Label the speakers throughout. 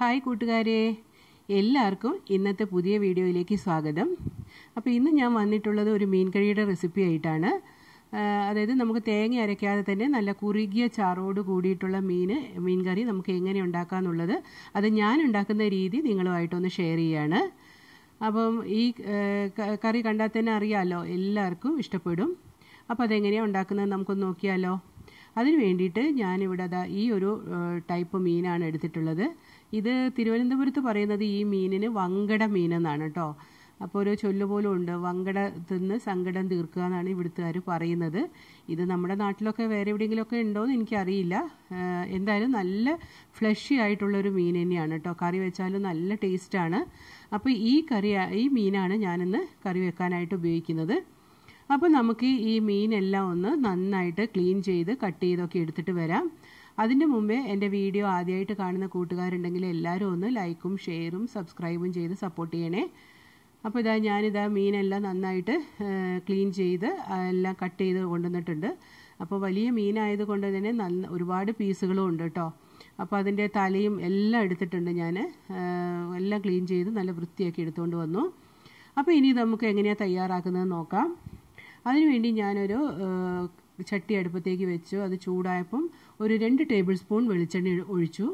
Speaker 1: hi കൂട്ടുകാരെ എല്ലാവർക്കും ഇന്നത്തെ പുതിയ വീഡിയോയിലേക്ക് സ്വാഗതം അപ്പോൾ ഇന്ന് ഞാൻ വന്നിട്ടുള്ളത് ഒരു മീൻ കറിയുടെ റെസിപ്പി ആയിട്ടാണ് ആ, അതായത് നമുക്ക് തേങ്ങ അരയ്ക്കാതെ തന്നെ നല്ല കുറുകിയ ചാറോട് കൂടിയിട്ടുള്ള മീൻ മീൻ കറി നമുക്ക് എങ്ങനെ ഉണ്ടാക്കാമെന്നുള്ളത് അത് ഞാൻ ഉണ്ടാക്കുന്ന രീതി നിങ്ങളുമായിട്ടൊന്ന് ഷെയർ ചെയ്യാണ് അപ്പം ഈ ആ, ക- കറി കണ്ടാൽ തന്നെ അറിയാമല്ലോ എല്ലാവർക്കും ഇഷ്ടപ്പെടും അപ്പോൾ അതെങ്ങനെയാണ് ഉണ്ടാക്കുന്നത് നമുക്കൊന്ന് നോക്കിയാലോ അതിന് വേണ്ടിയിട്ട് ഞാനിവിടെ അതാ ഈ ഒരു ഏഹ്, ടൈപ്പ് മീനാണ് എടുത്തിട്ടുള്ളത് ഇത് തിരുവനന്തപുരത്ത് പറയുന്നത് ഈ മീനിന് വങ്കട മീനെന്നാണ് കേട്ടോ അപ്പോൾ ഒരു ചൊല്ലുപോലും ഉണ്ട് വങ്കട തിന്ന് സങ്കടം തീർക്കുക എന്നാണ് ഇവിടുത്തുകാർ പറയുന്നത് ഇത് നമ്മുടെ നാട്ടിലൊക്കെ വേറെ എവിടെയെങ്കിലുമൊക്കെ ഉണ്ടോ എന്ന് എനിക്കറിയില്ല ഏഹ്, എന്തായാലും നല്ല ഫ്ലഷി ആയിട്ടുള്ളൊരു മീൻ തന്നെയാണ് കേട്ടോ കറി വെച്ചാലും നല്ല ടേസ്റ്റാണ് അപ്പോൾ ഈ കറി ഈ മീനാണ് ഞാനിന്ന് കറി വെക്കാനായിട്ട് ഉപയോഗിക്കുന്നത് അപ്പോൾ നമുക്ക് ഈ മീനെല്ലാം ഒന്ന് നന്നായിട്ട് ക്ലീൻ ചെയ്ത് കട്ട് ചെയ്തൊക്കെ എടുത്തിട്ട് വരാം അതിൻ്റെ മുമ്പേ എൻ്റെ വീഡിയോ ആദ്യമായിട്ട് കാണുന്ന കൂട്ടുകാരുണ്ടെങ്കിൽ എല്ലാവരും ഒന്ന് ലൈക്കും ഷെയറും സബ്സ്ക്രൈബും ചെയ്ത് സപ്പോർട്ട് ചെയ്യണേ അപ്പോൾ ഇതാ ഞാനിതാ മീനെല്ലാം നന്നായിട്ട് ക്ലീൻ ചെയ്ത് ആ, എല്ലാം കട്ട് ചെയ്ത് കൊണ്ടുവന്നിട്ടുണ്ട് അപ്പോൾ വലിയ മീനായത് കൊണ്ട് തന്നെ നല്ല ഒരുപാട് പീസുകളും ഉണ്ട് കേട്ടോ അപ്പോൾ അതിൻ്റെ തലയും എല്ലാം എടുത്തിട്ടുണ്ട് ഞാൻ എല്ലാം ക്ലീൻ ചെയ്ത് നല്ല വൃത്തിയാക്കി എടുത്തുകൊണ്ട് വന്നു അപ്പോൾ ഇനി നമുക്ക് എങ്ങനെയാണ് തയ്യാറാക്കുന്നത് നോക്കാം അതിനുവേണ്ടി ഞാനൊരു ആ, ചട്ടി അടുപ്പത്തേക്ക് വെച്ചു അത് ചൂടായപ്പം ഒരു രണ്ട് ടേബിൾ സ്പൂൺ വെളിച്ചെണ്ണ ഒഴിച്ചു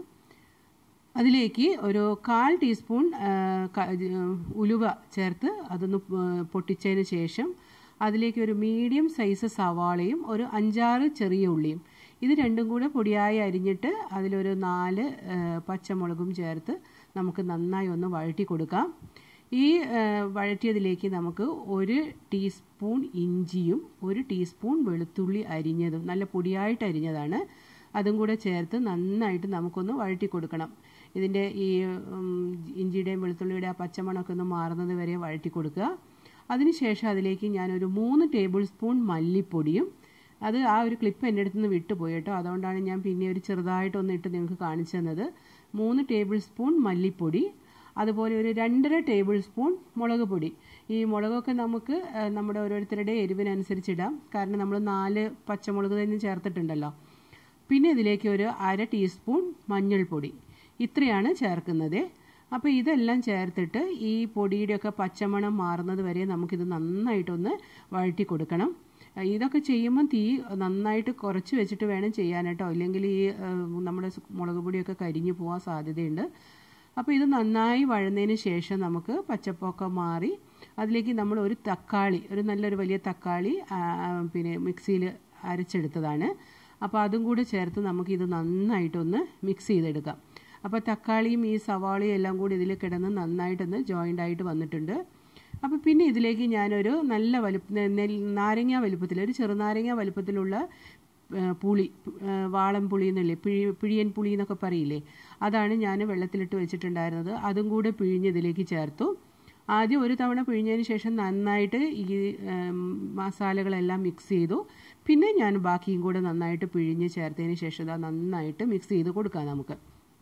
Speaker 1: അതിലേക്ക് ഒരു കാൽ ടീസ്പൂൺ ആ, ക- ആ, ഉലുവ ചേർത്ത് അതൊന്ന് പ- പൊട്ടിച്ചതിന് ശേഷം അതിലേക്ക് ഒരു മീഡിയം സൈസ് സവാളയും ഒരു അഞ്ചാറ് ചെറിയ ഉള്ളിയും ഇത് രണ്ടും കൂടെ പൊടിയായി അരിഞ്ഞിട്ട് അതിലൊരു നാല് ആ, പച്ചമുളകും ചേർത്ത് നമുക്ക് നന്നായി ഒന്ന് വഴറ്റി കൊടുക്കാം ഈ ആ, വഴറ്റിയതിലേക്ക് നമുക്ക് ഒരു ടീസ്പൂൺ ഇഞ്ചിയും ഒരു ടീസ്പൂൺ വെളുത്തുള്ളി അരിഞ്ഞതും നല്ല പൊടിയായിട്ട് അരിഞ്ഞതാണ് അതും കൂടെ ചേർത്ത് നന്നായിട്ട് നമുക്കൊന്ന് വഴറ്റി കൊടുക്കണം ഇതിൻ്റെ ഈ ഉം, ഇഞ്ചിയുടെയും വെളുത്തുള്ളിയുടെ ആ പച്ചമണമൊക്കെ ഒന്ന് മാറുന്നത് വരെ വഴറ്റി കൊടുക്കുക അതിനുശേഷം അതിലേക്ക് ഞാനൊരു മൂന്ന് ടേബിൾ സ്പൂൺ മല്ലിപ്പൊടിയും അത് ആ ഒരു ക്ലിപ്പ് എൻ്റെ അടുത്ത് നിന്ന് വിട്ടുപോയി കേട്ടോ അതുകൊണ്ടാണ് ഞാൻ പിന്നെ ഒരു ചെറുതായിട്ടൊന്ന് ഇട്ട് നിങ്ങൾക്ക് കാണിച്ചു തന്നത് മൂന്ന് ടേബിൾ സ്പൂൺ മല്ലിപ്പൊടി അതുപോലെ ഒരു രണ്ടര ടേബിൾ സ്പൂൺ മുളക് പൊടി ഈ മുളകൊക്കെ നമുക്ക് ആ, നമ്മുടെ ഓരോരുത്തരുടെ എരിവിനനുസരിച്ചിടാം കാരണം നമ്മൾ നാല് പച്ചമുളക് തന്നെ ചേർത്തിട്ടുണ്ടല്ലോ പിന്നെ ഇതിലേക്ക് ഒരു അര ടീസ്പൂൺ മഞ്ഞൾപ്പൊടി ഇത്രയാണ് ചേർക്കുന്നത് അപ്പോൾ ഇതെല്ലാം ചേർത്തിട്ട് ഈ പൊടിയുടെയൊക്കെ പച്ചമണം മാറുന്നത് വരെ നമുക്കിത് നന്നായിട്ടൊന്ന് വഴറ്റി കൊടുക്കണം അഹ് ഇതൊക്കെ ചെയ്യുമ്പം തീ നന്നായിട്ട് കുറച്ച് വെച്ചിട്ട് വേണം ചെയ്യാൻ കേട്ടോ ഇല്ലെങ്കിൽ ഈ അഹ് നമ്മുടെ സ് മുളക് പൊടിയൊക്കെ കരിഞ്ഞു പോകാൻ സാധ്യതയുണ്ട് അപ്പോൾ ഇത് നന്നായി വഴന്നതിന് ശേഷം നമുക്ക് പച്ചപ്പൊക്കെ മാറി അതിലേക്ക് നമ്മൾ ഒരു തക്കാളി ഒരു നല്ലൊരു വലിയ തക്കാളി ആ, ആ, പിന്നെ മിക്സിയിൽ അരച്ചെടുത്തതാണ് അപ്പോൾ അതും കൂടെ ചേർത്ത് നമുക്കിത് നന്നായിട്ടൊന്ന് മിക്സ് ചെയ്തെടുക്കാം അപ്പോൾ തക്കാളിയും ഈ സവാളയും എല്ലാം കൂടി ഇതിൽ കിടന്ന് നന്നായിട്ടൊന്ന് ജോയിൻ്റ് ആയിട്ട് വന്നിട്ടുണ്ട് അപ്പോൾ പിന്നെ ഇതിലേക്ക് ഞാനൊരു നല്ല വലുപ്പ നെൽ നാരങ്ങ വലുപ്പത്തിൽ ഒരു ചെറുനാരങ്ങ വലുപ്പത്തിലുള്ള ആ, പുളി ആ, വാളം പുളി എന്നല്ലേ പിഴി പിഴിയൻ പുളി എന്നൊക്കെ പറയില്ലേ അതാണ് ഞാൻ വെള്ളത്തിലിട്ട് വെച്ചിട്ടുണ്ടായിരുന്നത് അതും കൂടെ പിഴിഞ്ഞ് ഇതിലേക്ക് ചേർത്തു ആദ്യം ഒരു തവണ പിഴിഞ്ഞതിന് ശേഷം നന്നായിട്ട് ഈ ഉം, മസാലകളെല്ലാം മിക്സ് ചെയ്തു പിന്നെ ഞാൻ ബാക്കിയും കൂടെ നന്നായിട്ട് പിഴിഞ്ഞ് ചേർത്തതിന് ശേഷം ഇതാ നന്നായിട്ട് മിക്സ് ചെയ്ത് കൊടുക്കാം നമുക്ക്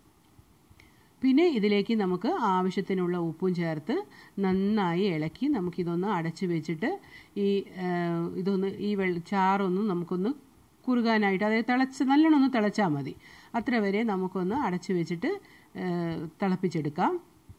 Speaker 1: പിന്നെ ഇതിലേക്ക് നമുക്ക് ആവശ്യത്തിനുള്ള ഉപ്പും ചേർത്ത് നന്നായി ഇളക്കി നമുക്കിതൊന്ന് അടച്ചു വെച്ചിട്ട് ഈ ആ, ഇതൊന്ന് ഈ വെള്ള ചാറൊന്ന് നമുക്കൊന്ന് കുറുകാനായിട്ട് അതായത് തിളച്ച് നല്ലോണം ഒന്ന് തിളച്ചാൽ മതി അത്ര വരെ നമുക്കൊന്ന് അടച്ചു വെച്ചിട്ട് ആ, തിളപ്പിച്ചെടുക്കാം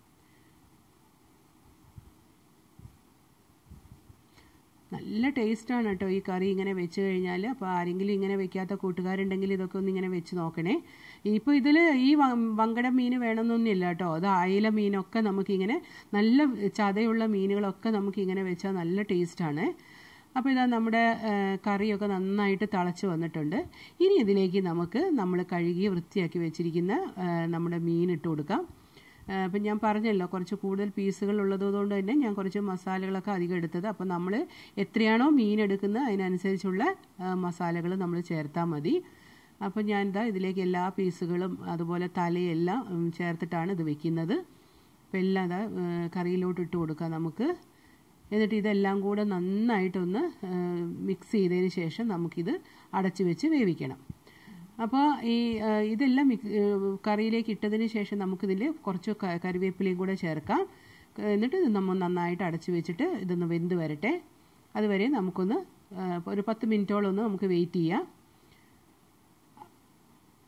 Speaker 1: നല്ല ടേസ്റ്റാണ് കേട്ടോ ഈ കറി ഇങ്ങനെ വെച്ച് കഴിഞ്ഞാൽ അപ്പോൾ ആരെങ്കിലും ഇങ്ങനെ വെക്കാത്ത കൂട്ടുകാരുണ്ടെങ്കിൽ ഇതൊക്കെ ഒന്ന് ഇങ്ങനെ വെച്ച് നോക്കണേ ഇപ്പോൾ ഇതിൽ ഈ വ- വങ്കട മീൻ വേണമെന്നൊന്നുമില്ല കേട്ടോ അത് അയില മീനൊക്കെ നമുക്കിങ്ങനെ നല്ല ചതയുള്ള മീനുകളൊക്കെ നമുക്കിങ്ങനെ വെച്ചാൽ നല്ല ടേസ്റ്റാണ് അപ്പോൾ ഇതാ നമ്മുടെ ആ, കറിയൊക്കെ നന്നായിട്ട് തിളച്ച് വന്നിട്ടുണ്ട് ഇനി ഇതിലേക്ക് നമുക്ക് നമ്മൾ കഴുകി വൃത്തിയാക്കി വെച്ചിരിക്കുന്ന ആ, നമ്മുടെ മീൻ ഇട്ട് കൊടുക്കാം അപ്പം ഞാൻ പറഞ്ഞല്ലോ കുറച്ച് കൂടുതൽ പീസുകൾ ഉള്ളതുകൊണ്ട് തന്നെ ഞാൻ കുറച്ച് മസാലകളൊക്കെ അധികം എടുത്തത് അപ്പം നമ്മൾ എത്രയാണോ മീൻ എടുക്കുന്നത് അതിനനുസരിച്ചുള്ള മസാലകൾ നമ്മൾ ചേർത്താൽ മതി അപ്പം ഞാൻ ഇതാ ഇതിലേക്ക് എല്ലാ പീസുകളും അതുപോലെ തലയെല്ലാം ഉം, ചേർത്തിട്ടാണ് ഇത് വെക്കുന്നത് അപ്പം എല്ലാം ഇതാ ഏ, കറിയിലോട്ട് ഇട്ട് കൊടുക്കാം നമുക്ക് എന്നിട്ട് ഇതെല്ലാം കൂടെ നന്നായിട്ടൊന്ന് മിക്സ് ചെയ്തതിന് ശേഷം നമുക്കിത് അടച്ചു വെച്ച് വേവിക്കണം അപ്പോൾ ഈ ആ, ഇതെല്ലാം മിക്സ് കറിയിലേക്ക് ഇട്ടതിന് ശേഷം നമുക്കിതിൽ കുറച്ച് ക- കറിവേപ്പിലയും കൂടെ ചേർക്കാം ക- എന്നിട്ട് ഇത് നമ്മൾ നന്നായിട്ട് അടച്ചു വെച്ചിട്ട് ഇതൊന്ന് വെന്ത് വരട്ടെ അതുവരെ നമുക്കൊന്ന് ആ, ഒരു പത്ത് മിനിറ്റോളം ഒന്ന് നമുക്ക് വെയിറ്റ് ചെയ്യാം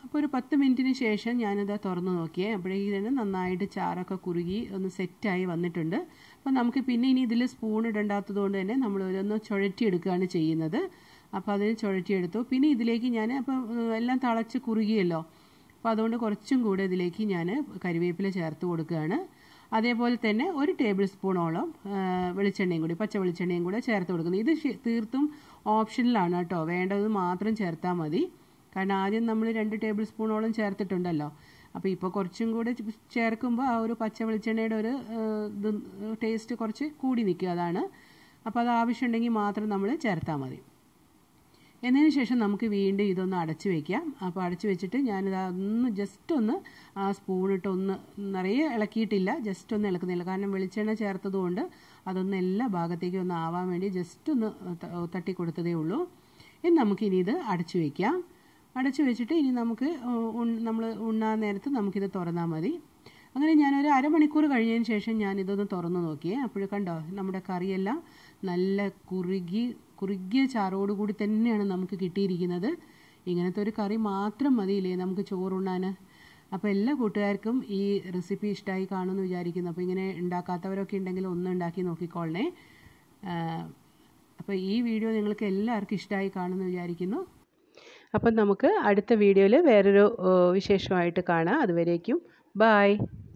Speaker 1: അപ്പോൾ ഒരു പത്ത് മിനിറ്റിന് ശേഷം ഞാനിത് തുറന്ന് നോക്കിയേ അപ്പോഴേക്കും തന്നെ നന്നായിട്ട് ചാറൊക്കെ കുറുകി ഒന്ന് സെറ്റായി വന്നിട്ടുണ്ട് അപ്പോൾ നമുക്ക് പിന്നെ ഇനി ഇതിൽ സ്പൂൺ ഇടണ്ടാത്തത് കൊണ്ട് തന്നെ നമ്മൾ ഇതൊന്ന് ചുഴറ്റിയെടുക്കുകയാണ് ചെയ്യുന്നത് അപ്പോൾ അതിന് ചുഴറ്റിയെടുത്തു പിന്നെ ഇതിലേക്ക് ഞാൻ അപ്പോൾ എല്ലാം തിളച്ച് കുറുകിയല്ലോ അപ്പോൾ അതുകൊണ്ട് കുറച്ചും കൂടെ ഇതിലേക്ക് ഞാൻ കരിവേപ്പില ചേർത്ത് കൊടുക്കുകയാണ് അതേപോലെ തന്നെ ഒരു ടേബിൾ സ്പൂണോളം വെളിച്ചെണ്ണയും കൂടി പച്ച വെളിച്ചെണ്ണയും കൂടെ ചേർത്ത് കൊടുക്കുന്നത് ഇത് തീർത്തും ഓപ്ഷനിലാണ് കേട്ടോ വേണ്ടത് മാത്രം ചേർത്താൽ മതി കാരണം ആദ്യം നമ്മൾ രണ്ട് ടേബിൾ സ്പൂണോളം ചേർത്തിട്ടുണ്ടല്ലോ അപ്പോൾ ഇപ്പോൾ കുറച്ചും കൂടെ ചേർക്കുമ്പോൾ ആ ഒരു പച്ച വെളിച്ചെണ്ണയുടെ ഒരു ഇത് ടേസ്റ്റ് കുറച്ച് കൂടി നിൽക്കുക അതാണ് അപ്പോൾ അത് ആവശ്യമുണ്ടെങ്കിൽ മാത്രം നമ്മൾ ചേർത്താൽ മതി എന്നതിന് ശേഷം നമുക്ക് വീണ്ടും ഇതൊന്ന് അടച്ചു വെക്കാം അപ്പോൾ അടച്ചു വെച്ചിട്ട് ഞാനിത് ഒന്ന് ജസ്റ്റ് ഒന്ന് ആ സ്പൂണിട്ട് ഒന്ന് നിറയെ ഇളക്കിയിട്ടില്ല ജസ്റ്റ് ഒന്ന് ഇളക്കുന്നില്ല കാരണം വെളിച്ചെണ്ണ ചേർത്തതുകൊണ്ട് അതൊന്ന് എല്ലാ ഭാഗത്തേക്കും ഒന്ന് ആവാൻ വേണ്ടി ജസ്റ്റ് ഒന്ന് തട്ടി കൊടുത്തതേ ഉള്ളൂ ഇനി നമുക്കിനി ഇത് അടച്ചു വെക്കാം അടച്ചു വെച്ചിട്ട് ഇനി നമുക്ക് നമ്മൾ ഉണ്ണാൻ നേരത്ത് നമുക്കിത് തുറന്നാൽ മതി അങ്ങനെ ഞാനൊരു അരമണിക്കൂർ കഴിഞ്ഞതിന് ശേഷം ഞാൻ ഇതൊന്ന് തുറന്നു നോക്കിയേ അപ്പോൾ കണ്ടോ നമ്മുടെ കറിയെല്ലാം നല്ല കുറുകി കുറുകിയ ചാറോടുകൂടി തന്നെയാണ് നമുക്ക് കിട്ടിയിരിക്കുന്നത് ഇങ്ങനത്തെ ഒരു കറി മാത്രം മതിയില്ലേ നമുക്ക് ചോറുണ്ണാൻ അപ്പോൾ എല്ലാ കൂട്ടുകാർക്കും ഈ റെസിപ്പി ഇഷ്ടമായി കാണുമെന്ന് വിചാരിക്കുന്നു അപ്പോൾ ഇങ്ങനെ ഉണ്ടാക്കാത്തവരൊക്കെ ഉണ്ടെങ്കിൽ ഒന്ന് ഉണ്ടാക്കി നോക്കിക്കോളണേ അപ്പോൾ ഈ വീഡിയോ നിങ്ങൾക്ക് എല്ലാവർക്കും ഇഷ്ടമായി കാണുമെന്ന് വിചാരിക്കുന്നു അപ്പം നമുക്ക് അടുത്ത വീഡിയോയിൽ വേറൊരു വിശേഷമായിട്ട് കാണാം അതുവരേക്കും ബായ്